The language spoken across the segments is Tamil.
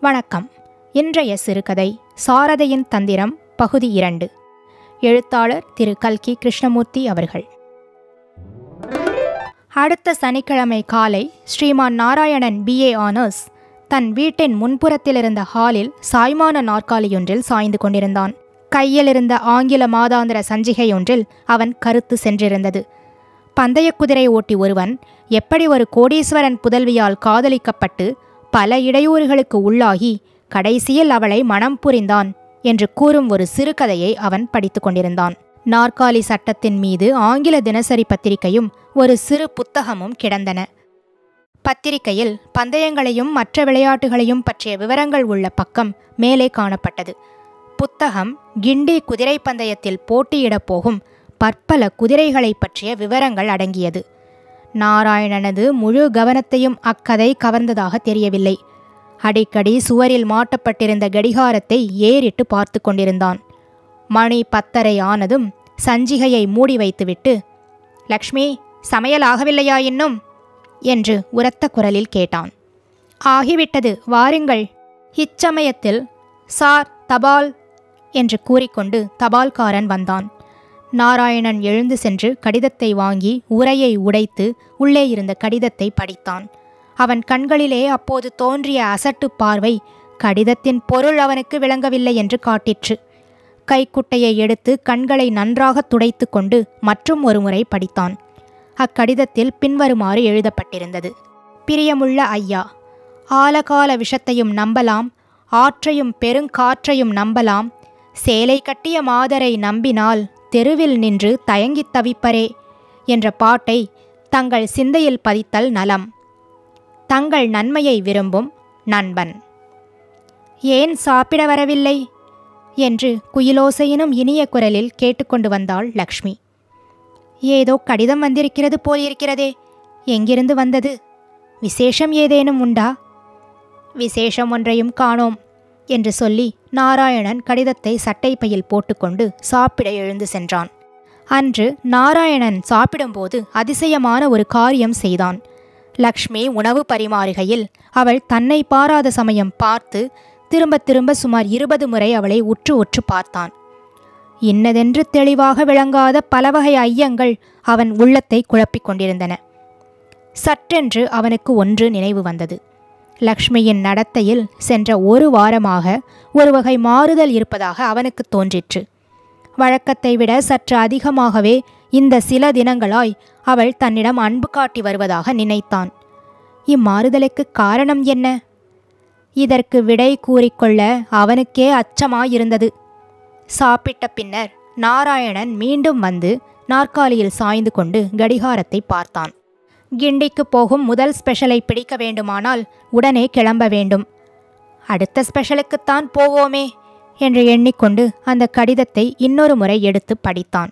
வணக்கம் இன்றைய சிறுகதை சாரதையின் தந்திரம் பகுதி இரண்டு எழுத்தாளர் திரு கல்கி கிருஷ்ணமூர்த்தி அவர்கள் அடுத்த சனிக்கிழமை காலை ஸ்ரீமான் நாராயணன் பிஏ ஆனர்ஸ் தன் வீட்டின் முன்புறத்தில் இருந்த ஹாலில் சாய்மான நாற்காலியொன்றில் சாய்ந்து கொண்டிருந்தான் கையில் இருந்த ஆங்கில மாதாந்திர சஞ்சிகையொன்றில் அவன் கருத்து சென்றிருந்தது பந்தய குதிரை ஓட்டி ஒருவன் எப்படி ஒரு கோடீஸ்வரன் புதல்வியால் காதலிக்கப்பட்டு பல இடையூறுகளுக்கு உள்ளாகி கடைசியில் அவளை மனம் புரிந்தான் என்று கூறும் ஒரு சிறுகதையை அவன் படித்து கொண்டிருந்தான் நாற்காலி சட்டத்தின் மீது ஆங்கில தினசரி பத்திரிகையும் ஒரு சிறு புத்தகமும் கிடந்தன பத்திரிகையில் பந்தயங்களையும் மற்ற விளையாட்டுகளையும் பற்றிய விவரங்கள் உள்ள பக்கம் மேலே காணப்பட்டது புத்தகம் கிண்டி குதிரை பந்தயத்தில் போட்டியிடப் போகும் பற்பல குதிரைகளைப் பற்றிய விவரங்கள் அடங்கியது நாராயணனது முழு கவனத்தையும் அக்கதை கவர்ந்ததாக தெரியவில்லை அடிக்கடி சுவரில் மாட்டப்பட்டிருந்த கடிகாரத்தை ஏறிட்டு பார்த்து கொண்டிருந்தான் மணி பத்தரை ஆனதும் சஞ்சிகையை மூடி வைத்துவிட்டு லக்ஷ்மி சமையல் ஆகவில்லையா இன்னும் என்று உரத்த குரலில் கேட்டான் ஆகிவிட்டது வாருங்கள் இச்சமயத்தில் சார் தபால் என்று கூறிக்கொண்டு தபால்காரன் வந்தான் நாராயணன் எழுந்து சென்று கடிதத்தை வாங்கி உரையை உடைத்து உள்ளே இருந்த கடிதத்தை படித்தான் அவன் கண்களிலே அப்போது தோன்றிய அசட்டு பார்வை கடிதத்தின் பொருள் அவனுக்கு விளங்கவில்லை என்று காட்டிற்று கைக்குட்டையை எடுத்து கண்களை நன்றாக துடைத்து கொண்டு மற்றும் ஒரு முறை படித்தான் அக்கடிதத்தில் பின்வருமாறு எழுதப்பட்டிருந்தது பிரியமுள்ள ஐயா ஆலகால விஷத்தையும் நம்பலாம் ஆற்றையும் பெருங்காற்றையும் நம்பலாம் சேலை கட்டிய மாதரை நம்பினால் தெருவில் நின்று தயங்கித் தவிப்பரே என்ற பாட்டை தங்கள் சிந்தையில் பதித்தல் நலம் தங்கள் நன்மையை விரும்பும் நண்பன் ஏன் சாப்பிட வரவில்லை என்று குயிலோசையினும் இனிய குரலில் கேட்டுக்கொண்டு வந்தாள் லக்ஷ்மி ஏதோ கடிதம் வந்திருக்கிறது போலிருக்கிறதே எங்கிருந்து வந்தது விசேஷம் ஏதேனும் உண்டா விசேஷம் ஒன்றையும் காணோம் என்று சொல்லி நாராயணன் கடிதத்தை சட்டைப்பையில் போட்டுக்கொண்டு சாப்பிட எழுந்து சென்றான் அன்று நாராயணன் சாப்பிடும்போது அதிசயமான ஒரு காரியம் செய்தான் லக்ஷ்மி உணவு பரிமாறுகையில் அவள் தன்னை பாராத சமயம் பார்த்து திரும்ப திரும்ப சுமார் இருபது முறை அவளை உற்று உற்று பார்த்தான் இன்னதென்று தெளிவாக விளங்காத பலவகை ஐயங்கள் அவன் உள்ளத்தை குழப்பிக் கொண்டிருந்தன சற்றென்று அவனுக்கு ஒன்று நினைவு வந்தது லக்ஷ்மியின் நடத்தையில் சென்ற ஒரு வாரமாக ஒரு வகை மாறுதல் இருப்பதாக அவனுக்கு தோன்றிற்று வழக்கத்தை விட சற்று அதிகமாகவே இந்த சில தினங்களாய் அவள் தன்னிடம் அன்பு காட்டி வருவதாக நினைத்தான் இம்மாறுதலுக்கு காரணம் என்ன இதற்கு விடை கூறிக்கொள்ள அவனுக்கே அச்சமாயிருந்தது சாப்பிட்ட பின்னர் நாராயணன் மீண்டும் வந்து நாற்காலியில் சாய்ந்து கொண்டு கடிகாரத்தை பார்த்தான் கிண்டிக்கு போகும் முதல் ஸ்பெஷலை பிடிக்க வேண்டுமானால் உடனே கிளம்ப வேண்டும் அடுத்த ஸ்பெஷலுக்குத்தான் போவோமே என்று எண்ணிக்கொண்டு அந்த கடிதத்தை இன்னொரு முறை எடுத்து படித்தான்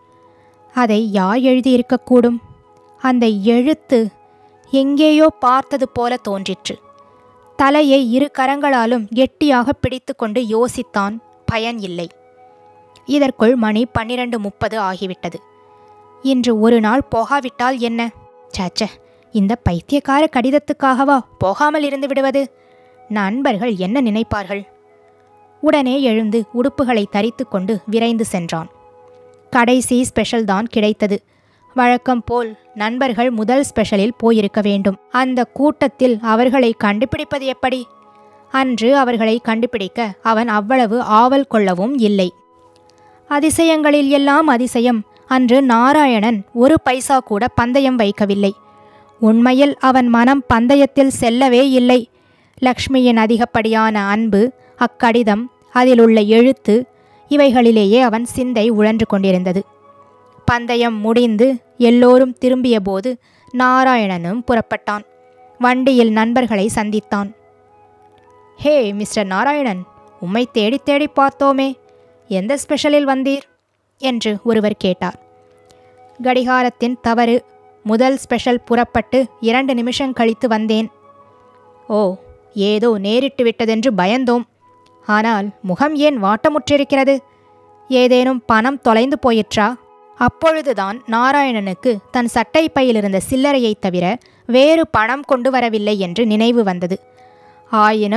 அதை யார் எழுதியிருக்கக்கூடும் அந்த எழுத்து எங்கேயோ பார்த்தது போல தோன்றிற்று தலையை இரு கரங்களாலும் கெட்டியாக பிடித்துக்கொண்டு யோசித்தான் பயன் இல்லை இதற்குள் மணி பன்னிரண்டு முப்பது ஆகிவிட்டது இன்று ஒரு நாள் போகாவிட்டால் என்ன சச்ச இந்த பைத்தியக்கார கடிதத்துக்காகவா போகாமல் இருந்து விடுவது நண்பர்கள் என்ன நினைப்பார்கள் உடனே எழுந்து உடுப்புகளை தரித்து கொண்டு விரைந்து சென்றான் கடைசி ஸ்பெஷல் தான் கிடைத்தது வழக்கம் போல் நண்பர்கள் முதல் ஸ்பெஷலில் போயிருக்க வேண்டும் அந்த கூட்டத்தில் அவர்களை கண்டுபிடிப்பது எப்படி அன்று அவர்களை கண்டுபிடிக்க அவன் அவ்வளவு ஆவல் கொள்ளவும் இல்லை அதிசயங்களில் எல்லாம் அதிசயம் அன்று நாராயணன் ஒரு பைசா கூட பந்தயம் வைக்கவில்லை உண்மையில் அவன் மனம் பந்தயத்தில் செல்லவே இல்லை லக்ஷ்மியின் அதிகப்படியான அன்பு அக்கடிதம் அதிலுள்ள எழுத்து இவைகளிலேயே அவன் சிந்தை உழன்று கொண்டிருந்தது பந்தயம் முடிந்து எல்லோரும் திரும்பியபோது நாராயணனும் புறப்பட்டான் வண்டியில் நண்பர்களை சந்தித்தான் ஹே மிஸ்டர் நாராயணன் உம்மை தேடி தேடி பார்த்தோமே எந்த ஸ்பெஷலில் வந்தீர் என்று ஒருவர் கேட்டார் கடிகாரத்தின் தவறு முதல் ஸ்பெஷல் புறப்பட்டு இரண்டு நிமிஷம் கழித்து வந்தேன் ஓ ஏதோ நேரிட்டு விட்டதென்று பயந்தோம் ஆனால் முகம் ஏன் வாட்டமுற்றிருக்கிறது ஏதேனும் பணம் தொலைந்து போயிற்றா அப்பொழுதுதான் நாராயணனுக்கு தன் சட்டை பையிலிருந்த சில்லறையைத் தவிர வேறு பணம் கொண்டு வரவில்லை என்று நினைவு வந்தது ஆயினும்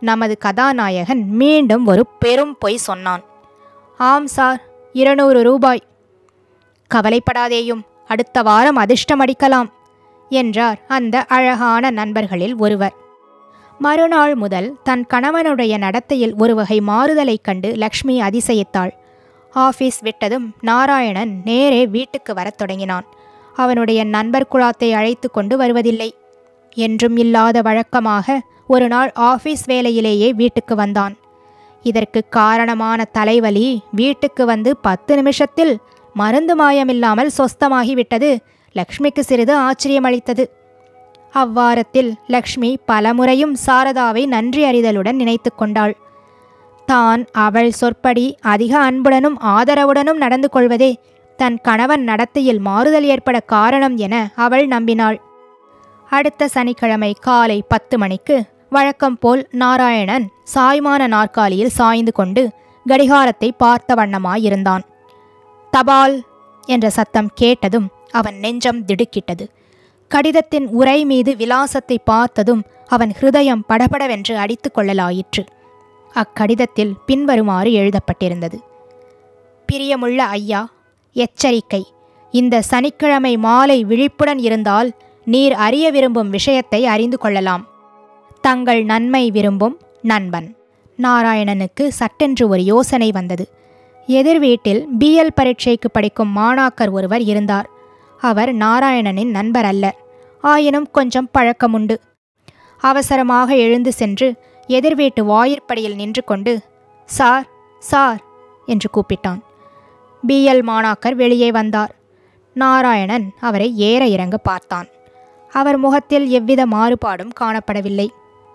நமது கதாநாயகன் மீண்டும் ஒரு பெரும் பொய் சொன்னான் ஆம் சார் இருநூறு ரூபாய் கவலைப்படாதேயும் அடுத்த வாரம் அதிர்ஷ்டம் அடிக்கலாம் என்றார் அந்த அழகான நண்பர்களில் ஒருவர் மறுநாள் முதல் தன் கணவனுடைய நடத்தையில் ஒரு வகை மாறுதலைக் கண்டு லக்ஷ்மி அதிசயித்தாள் ஆபீஸ் விட்டதும் நாராயணன் நேரே வீட்டுக்கு வரத் தொடங்கினான் அவனுடைய நண்பர் குழாத்தை அழைத்து கொண்டு வருவதில்லை என்றும் இல்லாத வழக்கமாக ஒரு நாள் ஆபீஸ் வேலையிலேயே வீட்டுக்கு வந்தான் இதற்கு காரணமான தலைவலி வீட்டுக்கு வந்து பத்து நிமிஷத்தில் மருந்து மாயமில்லாமல் சொஸ்தமாகிவிட்டது லக்ஷ்மிக்கு சிறிது ஆச்சரியமளித்தது அவ்வாரத்தில் லக்ஷ்மி பலமுறையும் சாரதாவை நன்றி அறிதலுடன் நினைத்து கொண்டாள் தான் அவள் சொற்படி அதிக அன்புடனும் ஆதரவுடனும் நடந்து கொள்வதே தன் கணவன் நடத்தையில் மாறுதல் ஏற்பட காரணம் என அவள் நம்பினாள் அடுத்த சனிக்கிழமை காலை பத்து மணிக்கு வழக்கம் போல் நாராயணன் சாய்மான நாற்காலியில் சாய்ந்து கொண்டு கடிகாரத்தை பார்த்த வண்ணமாயிருந்தான் தபால் என்ற சத்தம் கேட்டதும் அவன் நெஞ்சம் திடுக்கிட்டது கடிதத்தின் உரை மீது விலாசத்தை பார்த்ததும் அவன் ஹிருதயம் படபடவென்று அடித்து கொள்ளலாயிற்று அக்கடிதத்தில் பின்வருமாறு எழுதப்பட்டிருந்தது பிரியமுள்ள ஐயா எச்சரிக்கை இந்த சனிக்கிழமை மாலை விழிப்புடன் இருந்தால் நீர் அறிய விரும்பும் விஷயத்தை அறிந்து கொள்ளலாம் தங்கள் நன்மை விரும்பும் நண்பன் நாராயணனுக்கு சட்டென்று ஒரு யோசனை வந்தது எதிர் வீட்டில் பிஎல் பரீட்சைக்கு படிக்கும் மாணாக்கர் ஒருவர் இருந்தார் அவர் நாராயணனின் நண்பர் அல்ல ஆயினும் கொஞ்சம் பழக்கமுண்டு அவசரமாக எழுந்து சென்று எதிர் வீட்டு வாயிற்படியில் நின்று கொண்டு சார் சார் என்று கூப்பிட்டான் பிஎல் மாணாக்கர் வெளியே வந்தார் நாராயணன் அவரை ஏற இறங்க பார்த்தான் அவர் முகத்தில் எவ்வித மாறுபாடும் காணப்படவில்லை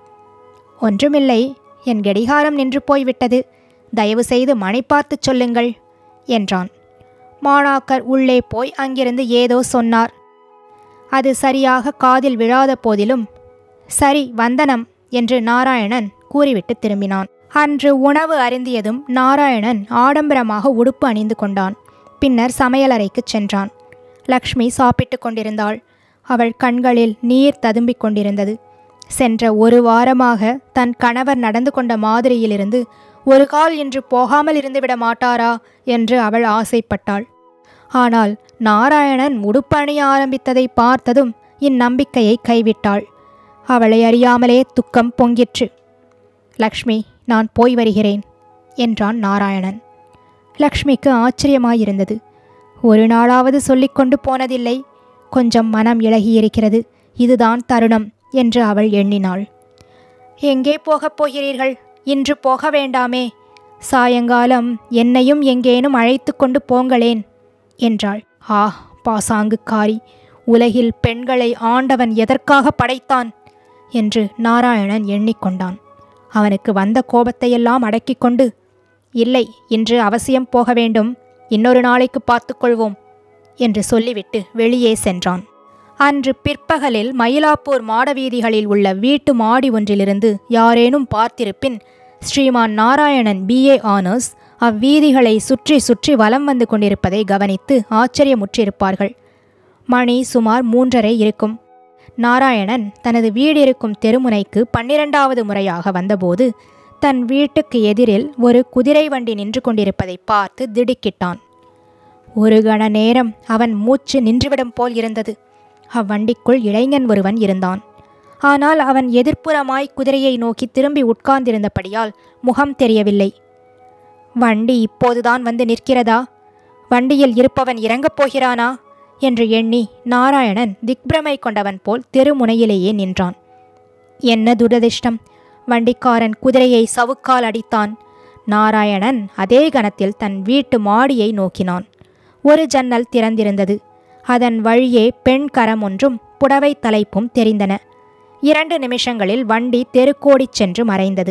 ஒன்றுமில்லை என் கடிகாரம் நின்று போய்விட்டது தயவு செய்து மணி பார்த்துச் சொல்லுங்கள் என்றான் மாணாக்கர் உள்ளே போய் அங்கிருந்து ஏதோ சொன்னார் அது சரியாக காதில் விழாத போதிலும் சரி வந்தனம் என்று நாராயணன் கூறிவிட்டு திரும்பினான் அன்று உணவு அருந்தியதும் நாராயணன் ஆடம்பரமாக உடுப்பு அணிந்து கொண்டான் பின்னர் சமையலறைக்குச் சென்றான் லக்ஷ்மி சாப்பிட்டு கொண்டிருந்தாள் அவள் கண்களில் நீர் ததும்பிக் கொண்டிருந்தது சென்ற ஒரு வாரமாக தன் கணவர் நடந்து கொண்ட மாதிரியிலிருந்து ஒரு கால் இன்று போகாமல் இருந்துவிட மாட்டாரா என்று அவள் ஆசைப்பட்டாள் ஆனால் நாராயணன் உடுப்பணிய ஆரம்பித்ததை பார்த்ததும் இந்நம்பிக்கையை கைவிட்டாள் அவளை அறியாமலே துக்கம் பொங்கிற்று லக்ஷ்மி நான் போய் வருகிறேன் என்றான் நாராயணன் லக்ஷ்மிக்கு ஆச்சரியமாயிருந்தது ஒரு நாளாவது சொல்லிக்கொண்டு போனதில்லை கொஞ்சம் மனம் இழகியிருக்கிறது இதுதான் தருணம் என்று அவள் எண்ணினாள் எங்கே போகப் போகிறீர்கள் இன்று போக வேண்டாமே சாயங்காலம் என்னையும் எங்கேனும் அழைத்து கொண்டு போங்களேன் என்றாள் ஆ பாசாங்குக்காரி உலகில் பெண்களை ஆண்டவன் எதற்காக படைத்தான் என்று நாராயணன் எண்ணிக்கொண்டான் அவனுக்கு வந்த கோபத்தையெல்லாம் அடக்கிக் கொண்டு இல்லை இன்று அவசியம் போக வேண்டும் இன்னொரு நாளைக்கு பார்த்துக்கொள்வோம் என்று சொல்லிவிட்டு வெளியே சென்றான் அன்று பிற்பகலில் மயிலாப்பூர் மாடவீதிகளில் உள்ள வீட்டு மாடி ஒன்றிலிருந்து யாரேனும் பார்த்திருப்பின் ஸ்ரீமான் நாராயணன் பிஏ ஆனர்ஸ் அவ்வீதிகளை சுற்றி சுற்றி வலம் வந்து கொண்டிருப்பதை கவனித்து ஆச்சரியமுற்றிருப்பார்கள் மணி சுமார் மூன்றரை இருக்கும் நாராயணன் தனது வீடு இருக்கும் தெருமுனைக்கு பன்னிரண்டாவது முறையாக வந்தபோது தன் வீட்டுக்கு எதிரில் ஒரு குதிரை வண்டி நின்று கொண்டிருப்பதை பார்த்து திடுக்கிட்டான் ஒரு கண நேரம் அவன் மூச்சு நின்றுவிடும் போல் இருந்தது அவ்வண்டிக்குள் இளைஞன் ஒருவன் இருந்தான் ஆனால் அவன் எதிர்ப்புறமாய் குதிரையை நோக்கி திரும்பி உட்கார்ந்திருந்தபடியால் முகம் தெரியவில்லை வண்டி இப்போதுதான் வந்து நிற்கிறதா வண்டியில் இருப்பவன் இறங்கப் போகிறானா என்று எண்ணி நாராயணன் திக்பிரமை கொண்டவன் போல் தெருமுனையிலேயே நின்றான் என்ன துரதிர்ஷ்டம் வண்டிக்காரன் குதிரையை சவுக்கால் அடித்தான் நாராயணன் அதே கணத்தில் தன் வீட்டு மாடியை நோக்கினான் ஒரு ஜன்னல் திறந்திருந்தது அதன் வழியே பெண் கரம் ஒன்றும் புடவை தலைப்பும் தெரிந்தன இரண்டு நிமிஷங்களில் வண்டி தெருக்கோடிச் சென்று மறைந்தது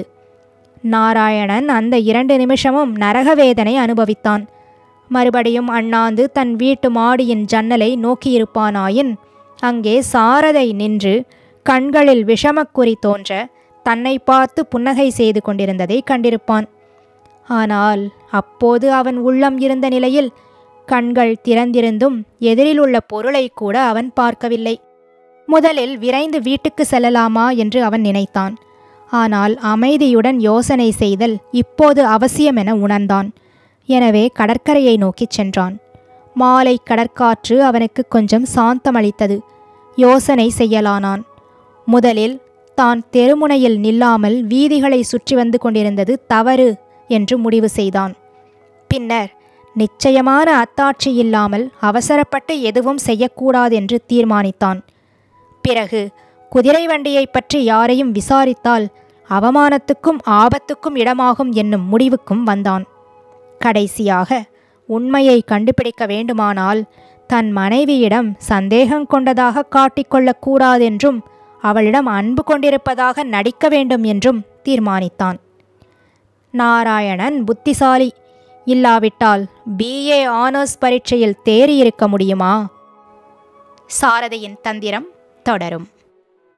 நாராயணன் அந்த இரண்டு நிமிஷமும் நரகவேதனை அனுபவித்தான் மறுபடியும் அண்ணாந்து தன் வீட்டு மாடியின் ஜன்னலை நோக்கியிருப்பானாயின் அங்கே சாரதை நின்று கண்களில் விஷமக்குறி தோன்ற தன்னை பார்த்து புன்னகை செய்து கொண்டிருந்ததை கண்டிருப்பான் ஆனால் அப்போது அவன் உள்ளம் இருந்த நிலையில் கண்கள் திறந்திருந்தும் எதிரில் உள்ள பொருளை கூட அவன் பார்க்கவில்லை முதலில் விரைந்து வீட்டுக்கு செல்லலாமா என்று அவன் நினைத்தான் ஆனால் அமைதியுடன் யோசனை செய்தல் இப்போது அவசியம் என உணர்ந்தான் எனவே கடற்கரையை நோக்கிச் சென்றான் மாலை கடற்காற்று அவனுக்கு கொஞ்சம் சாந்தமளித்தது யோசனை செய்யலானான் முதலில் தான் தெருமுனையில் நில்லாமல் வீதிகளை சுற்றி வந்து கொண்டிருந்தது தவறு என்று முடிவு செய்தான் பின்னர் நிச்சயமான அத்தாட்சி இல்லாமல் அவசரப்பட்டு எதுவும் செய்யக்கூடாதென்று தீர்மானித்தான் பிறகு குதிரை வண்டியை பற்றி யாரையும் விசாரித்தால் அவமானத்துக்கும் ஆபத்துக்கும் இடமாகும் என்னும் முடிவுக்கும் வந்தான் கடைசியாக உண்மையை கண்டுபிடிக்க வேண்டுமானால் தன் மனைவியிடம் சந்தேகம் கொண்டதாக காட்டிக்கொள்ளக் கூடாதென்றும் அவளிடம் அன்பு கொண்டிருப்பதாக நடிக்க வேண்டும் என்றும் தீர்மானித்தான் நாராயணன் புத்திசாலி இல்லாவிட்டால் பிஏ ஆனர்ஸ் பரீட்சையில் தேறியிருக்க முடியுமா சாரதையின் தந்திரம் தொடரும்